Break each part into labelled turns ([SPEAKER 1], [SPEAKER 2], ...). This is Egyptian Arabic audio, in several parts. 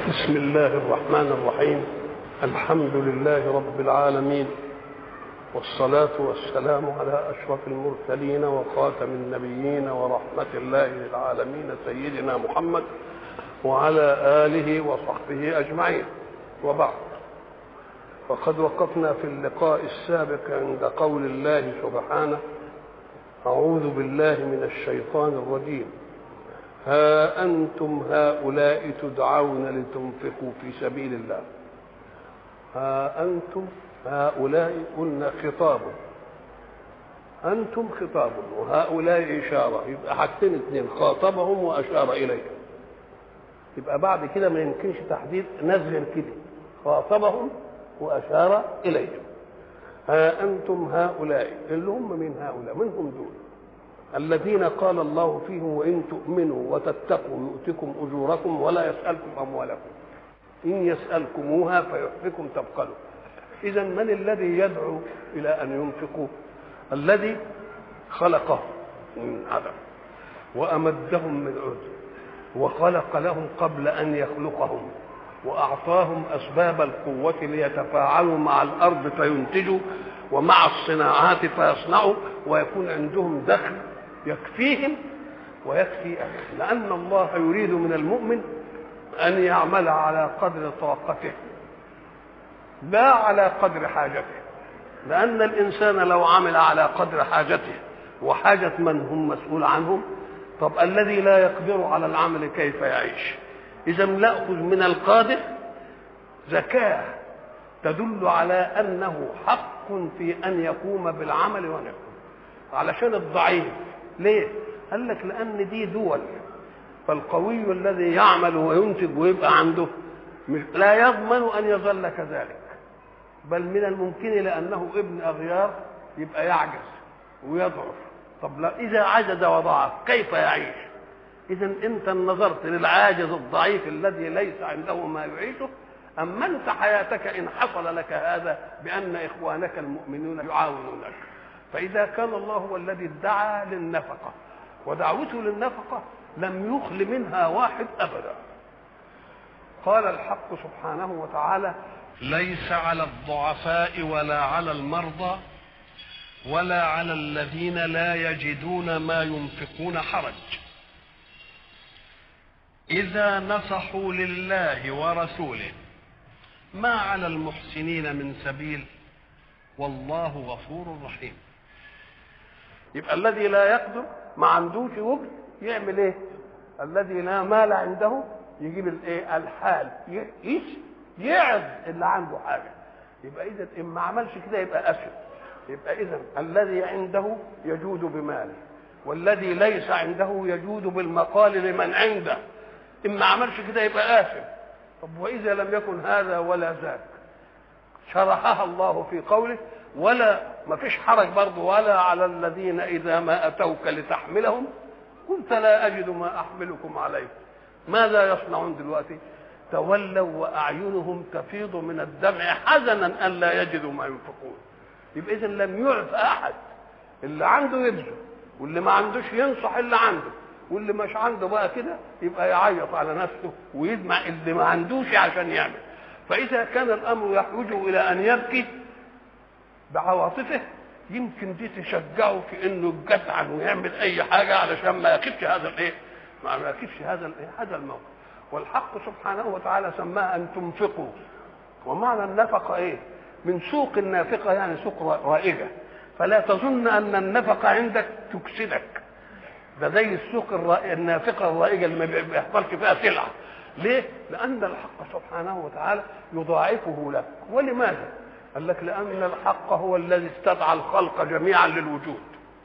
[SPEAKER 1] بسم الله الرحمن الرحيم الحمد لله رب العالمين والصلاة والسلام على أشرف المرسلين وخاتم النبيين ورحمة الله للعالمين سيدنا محمد وعلى آله وصحبه أجمعين وبعد وقد وقفنا في اللقاء السابق عند قول الله سبحانه أعوذ بالله من الشيطان الرجيم ها أنتم هؤلاء تدعون لتنفقوا في سبيل الله ها أنتم هؤلاء قلنا خطاب أنتم خطاب وهؤلاء إشارة يبقى حاجتين اثنين خاطبهم وأشار إليهم يبقى بعد كده ما يمكنش تحديد نزل كده خاطبهم وأشار إليهم ها أنتم هؤلاء اللي هم من هؤلاء منهم دول الذين قال الله فيهم وإن تؤمنوا وتتقوا يؤتكم أجوركم ولا يسألكم أموالكم إن يسألكموها فيحفكم تبخلوا إذا من الذي يدعو إلى أن ينفقوا الذي خلقهم من عدم وأمدهم من عد وخلق لهم قبل أن يخلقهم وأعطاهم أسباب القوة ليتفاعلوا مع الأرض فينتجوا ومع الصناعات فيصنعوا ويكون عندهم دخل يكفيهم ويكفي أهله لأن الله يريد من المؤمن أن يعمل على قدر طاقته لا على قدر حاجته لأن الإنسان لو عمل على قدر حاجته وحاجة من هم مسؤول عنهم طب الذي لا يقدر على العمل كيف يعيش إذا نأخذ من القادر زكاة تدل على أنه حق في أن يقوم بالعمل ونقوم علشان الضعيف ليه؟ قال لك لأن دي دول فالقوي الذي يعمل وينتج ويبقى عنده مش لا يضمن أن يظل كذلك بل من الممكن لأنه ابن أغيار يبقى يعجز ويضعف طب لا إذا عجز وضعف كيف يعيش؟ إذا أنت نظرت للعاجز الضعيف الذي ليس عنده ما يعيشه أمنت حياتك إن حصل لك هذا بأن إخوانك المؤمنون يعاونونك فإذا كان الله هو الذي ادعى للنفقة ودعوته للنفقة لم يخل منها واحد أبدا قال الحق سبحانه وتعالى ليس على الضعفاء ولا على المرضى ولا على الذين لا يجدون ما ينفقون حرج إذا نصحوا لله ورسوله ما على المحسنين من سبيل والله غفور رحيم يبقى الذي لا يقدر ما عندوش وجد يعمل ايه الذي لا مال عنده يجيب الايه الحال يقيس يعظ اللي عنده حاجه يبقى اذا ان ما عملش كده يبقى اسد يبقى اذا الذي عنده يجود بماله والذي ليس عنده يجود بالمقال لمن عنده ان ما عملش كده يبقى آثم طب واذا لم يكن هذا ولا ذاك شرحها الله في قوله ولا ما فيش حرج برضه ولا على الذين اذا ما اتوك لتحملهم قلت لا اجد ما احملكم عليه ماذا يصنعون دلوقتي تولوا واعينهم تفيض من الدمع حزنا ان لا يجدوا ما ينفقون يبقى اذا لم يعف احد اللي عنده يبذل واللي ما عندوش ينصح اللي عنده واللي مش عنده بقى كده يبقى يعيط على نفسه ويدمع اللي ما عندوش عشان يعمل فاذا كان الامر يحوج الى ان يبكي بعواطفه يمكن دي تشجعه في انه يجدعن ويعمل اي حاجه علشان ما يكفش هذا الايه؟ ما يكفش هذا الايه؟ هذا الموقف والحق سبحانه وتعالى سماها ان تنفقوا ومعنى النفقه ايه؟ من سوق النافقه يعني سوق رائجه فلا تظن ان النفقه عندك تكسدك ده زي السوق الرائجة النافقه الرائجه اللي ما بيحصلش فيها سلعه ليه؟ لان الحق سبحانه وتعالى يضاعفه لك ولماذا؟ قال لك لان الحق هو الذي استدعى الخلق جميعا للوجود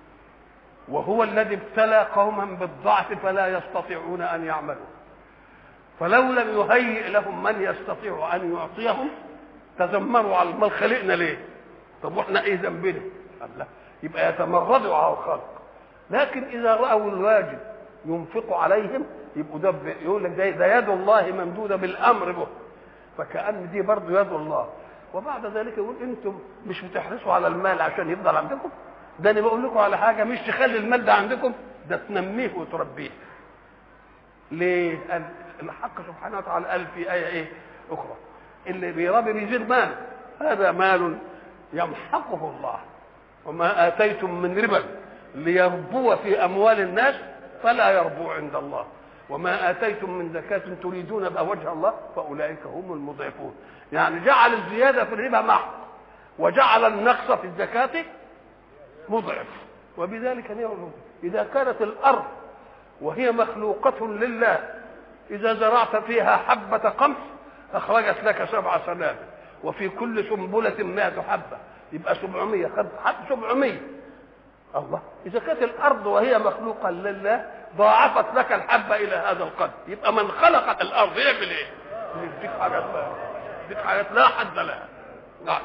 [SPEAKER 1] وهو الذي ابتلى قوما بالضعف فلا يستطيعون ان يعملوا فلو لم يهيئ لهم من يستطيع ان يعطيهم تذمروا على المال خلقنا ليه؟ طب واحنا ايه ذنبنا؟ قال لا يبقى يتمردوا على الخلق لكن اذا راوا الواجب ينفق عليهم يبقوا ده يقول لك ده, ده يد الله ممدوده بالامر به فكان دي برضه يد الله وبعد ذلك يقول انتم مش بتحرصوا على المال عشان يفضل عندكم ده انا بقول لكم على حاجه مش تخلي المال ده عندكم ده تنميه وتربيه ليه؟ قال الحق سبحانه وتعالى قال في آية إيه؟ أخرى اللي بيربي بيزيد مال هذا مال يمحقه الله وما آتيتم من ربا ليربو في أموال الناس فلا يربو عند الله وما آتيتم من زكاة تريدون بها وجه الله فأولئك هم المضعفون يعني جعل الزيادة في الربا محض وجعل النقص في الزكاة مضعف وبذلك نعلم إذا كانت الأرض وهي مخلوقة لله إذا زرعت فيها حبة قمح أخرجت لك سبع سنابل وفي كل سنبلة مائة حبة يبقى سبعمية خد حب سبعمية الله إذا كانت الأرض وهي مخلوقة لله ضاعفت لك الحبة إلى هذا القدر يبقى من خلق الأرض يعمل إيه؟ يديك حاجات يديك حاجات لا حد لها نعم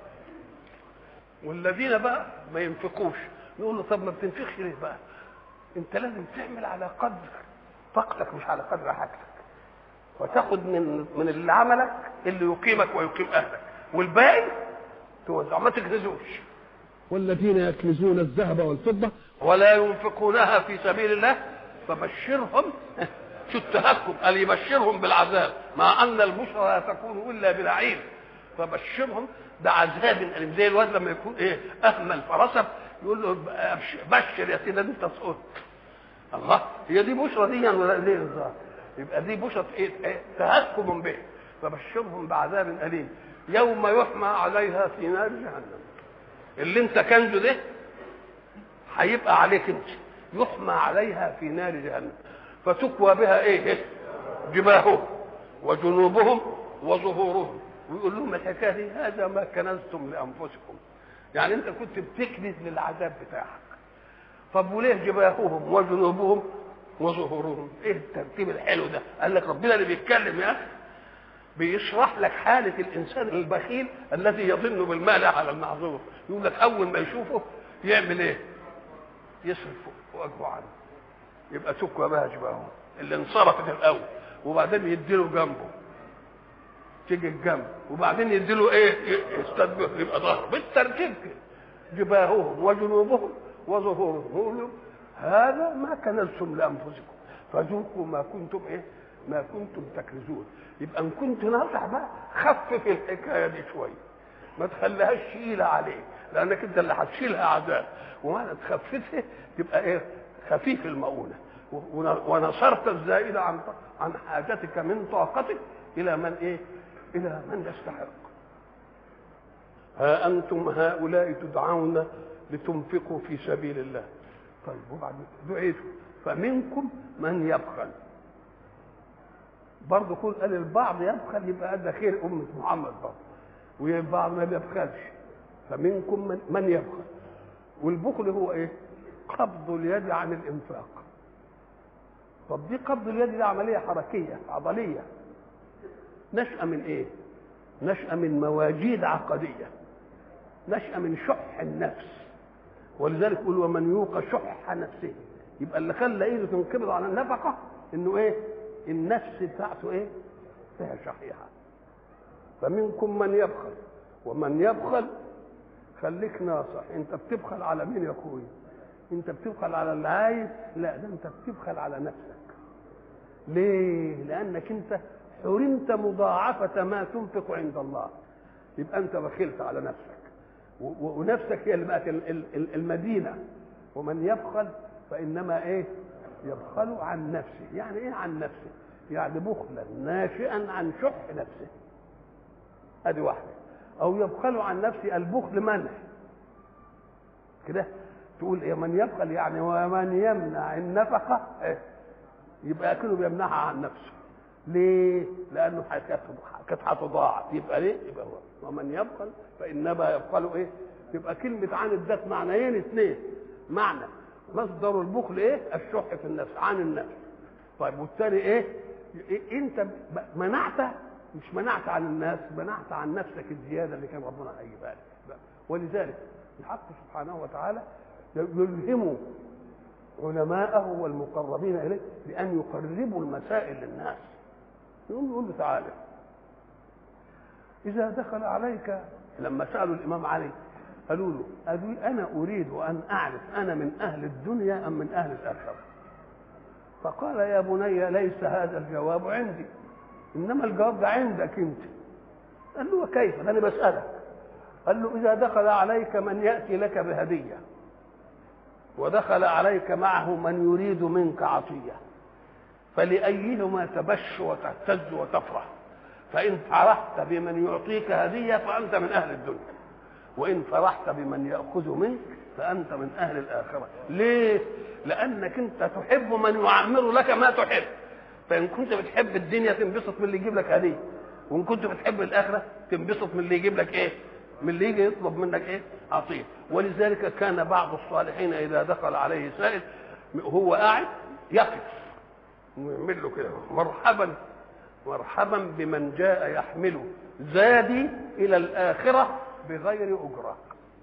[SPEAKER 1] والذين بقى ما ينفقوش نقول له طب ما بتنفقش ليه بقى؟ انت لازم تعمل على قدر طاقتك مش على قدر حاجتك وتاخد من من اللي عملك اللي يقيمك ويقيم اهلك والباقي توزع ما تكنزوش
[SPEAKER 2] والذين يكنزون الذهب والفضة
[SPEAKER 1] ولا ينفقونها في سبيل الله فبشرهم شو التهكم قال يبشرهم بالعذاب مع ان البشرى لا تكون الا بلعين فبشرهم بعذاب أليم زي الواد لما يكون ايه اهمل فرسب يقول له بشر يا سيدي انت سقطت الله هي دي بشرى دي ولا دي بالظبط يبقى دي بشرى ايه, إيه؟ تهكم به فبشرهم بعذاب اليم يوم يحمى عليها في نار جهنم اللي انت كنزه ده هيبقى عليك انت يحمى عليها في نار جهنم فتكوى بها ايه جباههم وجنوبهم وظهورهم ويقول لهم الحكايه دي هذا ما كنزتم لانفسكم يعني انت كنت بتكنز للعذاب بتاعك طب وليه جباههم وجنوبهم وظهورهم ايه الترتيب الحلو ده قال لك ربنا اللي بيتكلم يا اخي بيشرح لك حالة الإنسان البخيل الذي يظن بالمال على المعذور يقول لك أول ما يشوفه يعمل إيه؟ يصرف وجهه عنه يبقى تكوى بها جباههم اللي انصرفت الأول وبعدين يديله جنبه تيجي الجنب وبعدين يديله ايه يستدبر يبقى ظهره بالترتيب كده جباههم وجنوبهم وظهورهم يقولوا هذا ما كنزتم لانفسكم فذوقوا ما كنتم ايه ما كنتم تكنزون يبقى ان كنت ناصح بقى خفف الحكايه دي شويه ما تخليهاش شيله عليك لانك انت اللي هتشيلها عذاب وما تخففها تبقى ايه خفيف المؤونه ونصرت الزائد عن عن حاجتك من طاقتك الى من ايه الى من يستحق ها انتم هؤلاء تدعون لتنفقوا في سبيل الله طيب وبعدين دعيتوا فمنكم من يبخل برضه كل قال البعض يبخل يبقى ده خير أمة محمد برضه والبعض ما بيبخلش فمنكم من, من يبخل والبخل هو ايه؟ قبض اليد عن الانفاق طب دي قبض اليد دي عمليه حركيه عضليه نشأة من ايه؟ نشأة من مواجيد عقديه نشأة من شح النفس ولذلك يقول ومن يوق شح نفسه يبقى اللي خلى ايده تنقبض على النفقه انه ايه؟ النفس بتاعته ايه؟ فيها شحيحه فمنكم من يبخل ومن يبخل خليك ناصح انت بتبخل على مين يا اخويا؟ انت بتبخل على اللي عايز لا ده انت بتبخل على نفسك ليه؟ لانك انت حرمت مضاعفة ما تنفق عند الله يبقى أنت بخلت على نفسك ونفسك هي اللي بقت المدينة ومن يبخل فإنما إيه يبخل عن نفسه يعني إيه عن نفسه يعني بخلا ناشئا عن شح نفسه ادي واحده او يبخل عن نفسه البخل منع كده تقول ايه من يبخل يعني ومن يمنع النفقه إيه؟ يبقى كده بيمنعها عن نفسه ليه؟ لانه كانت هتضاعف يبقى ليه؟ يبقى هو ومن يبخل فانما يبخل ايه؟ يبقى كلمة عن الذات معنيين اثنين معنى مصدر البخل ايه؟ الشح في النفس عن النفس طيب والثاني ايه؟ إيه؟ انت منعت مش منعت عن الناس منعت عن نفسك الزياده اللي كان ربنا هيجيبها لك ولذلك الحق سبحانه وتعالى يلهم علماءه والمقربين اليه بان يقربوا المسائل للناس يقوم يقول له تعالى اذا دخل عليك لما سالوا الامام علي قالوا له انا اريد ان اعرف انا من اهل الدنيا ام من اهل الاخره فقال يا بني ليس هذا الجواب عندي انما الجواب ده عندك انت قال له وكيف ده انا بسالك قال له اذا دخل عليك من ياتي لك بهديه ودخل عليك معه من يريد منك عطيه فلايهما تبش وتهتز وتفرح فان فرحت بمن يعطيك هديه فانت من اهل الدنيا وان فرحت بمن ياخذ منك فانت من اهل الاخره ليه لانك انت تحب من يعمر لك ما تحب فان كنت بتحب الدنيا تنبسط من اللي يجيب لك هديه وان كنت بتحب الاخره تنبسط من اللي يجيب لك ايه من اللي يجي يطلب منك ايه عطيه ولذلك كان بعض الصالحين اذا دخل عليه سائل هو قاعد يقف ويعمل له كده مرحبا مرحبا بمن جاء يحمل زادي الى الاخره بغير اجره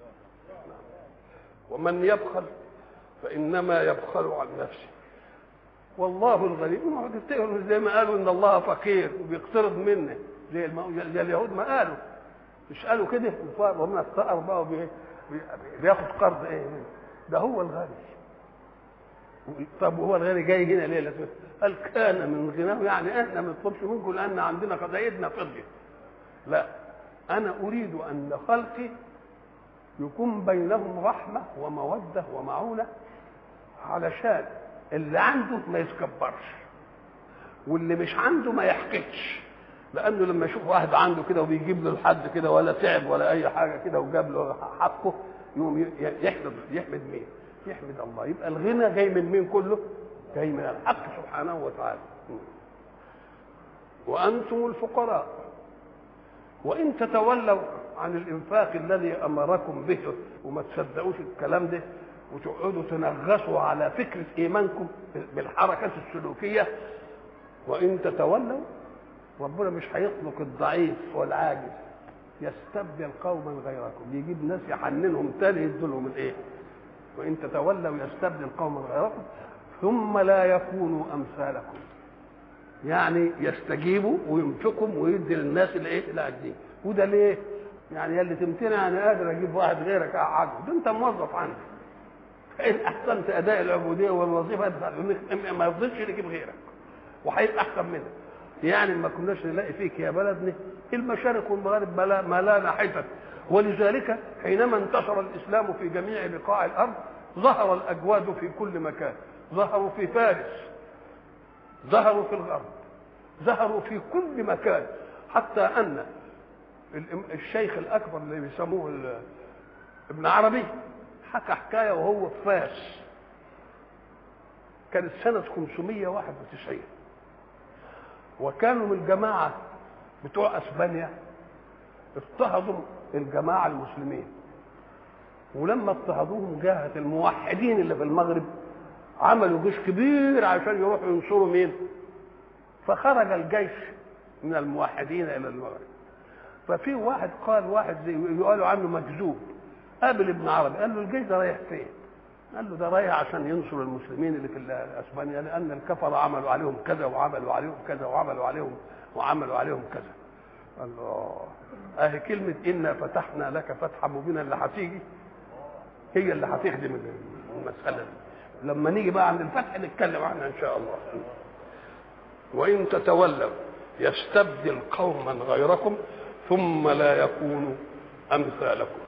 [SPEAKER 1] ومن يبخل فانما يبخل عن نفسه والله الغني زي ما قالوا ان الله فقير وبيقترض منه زي, الم... زي اليهود ما قالوا مش قالوا كده ومن الثأر بقى وبي... بياخد قرض ايه ده هو الغني طب وهو الغني جاي هنا ليه لازم قال كان من غناه يعني احنا ما نطلبش منكم لان عندنا خزايدنا فضيه لا انا اريد ان خلقي يكون بينهم رحمه وموده ومعونه علشان اللي عنده ما يتكبرش واللي مش عنده ما يحقدش لانه لما يشوف واحد عنده كده وبيجيب له لحد كده ولا تعب ولا اي حاجه كده وجاب له حقه يقوم يحمد يحمد مين؟ يحمد الله يبقى الغنى جاي من مين كله؟ جاي من الحق سبحانه وتعالى وانتم الفقراء وان تتولوا عن الانفاق الذي امركم به وما تصدقوش الكلام ده وتقعدوا تنغصوا على فكره ايمانكم بالحركات السلوكيه وان تتولوا ربنا مش هيطلق الضعيف والعاجز يستبدل قوما غيركم يجيب ناس يحننهم تاني يدلهم الايه وان تتولوا يستبدل قوما غيركم ثم لا يكونوا امثالكم يعني يستجيبوا وينفقهم ويدي للناس الايه العاجزين وده ليه؟ يعني اللي تمتنع انا قادر اجيب واحد غيرك اقعده ده انت موظف عندي فان احسنت اداء العبوديه والوظيفه ما يفضلش يجيب غيرك وهيبقى احسن منك يعني ما كناش نلاقي فيك يا بلدنا المشارق والمغارب ملانا حتت ولذلك حينما انتشر الاسلام في جميع بقاع الارض ظهر الاجواد في كل مكان ظهروا في فارس ظهروا في الغرب ظهروا في كل مكان حتى ان الشيخ الاكبر اللي بيسموه ابن عربي حكى حكايه وهو في فاس كانت سنه 591 وكانوا من الجماعه بتوع اسبانيا اضطهدوا الجماعه المسلمين ولما اضطهدوهم جاهت الموحدين اللي في المغرب عملوا جيش كبير عشان يروحوا ينصروا مين فخرج الجيش من الموحدين الى المغرب ففي واحد قال واحد زي يقالوا عنه مكذوب قابل ابن عربي قال له الجيش ده رايح فين قال له ده رايح عشان ينصر المسلمين اللي في اسبانيا لان الكفره عملوا عليهم كذا وعملوا عليهم كذا وعملوا عليهم وعملوا عليهم كذا قال له اهي كلمه انا فتحنا لك فتحا مبينا اللي هتيجي هي اللي هتخدم المساله دي لما نيجي بقى عند الفتح نتكلم عنها ان شاء الله وان تتولوا يستبدل قوما غيركم ثم لا يكونوا امثالكم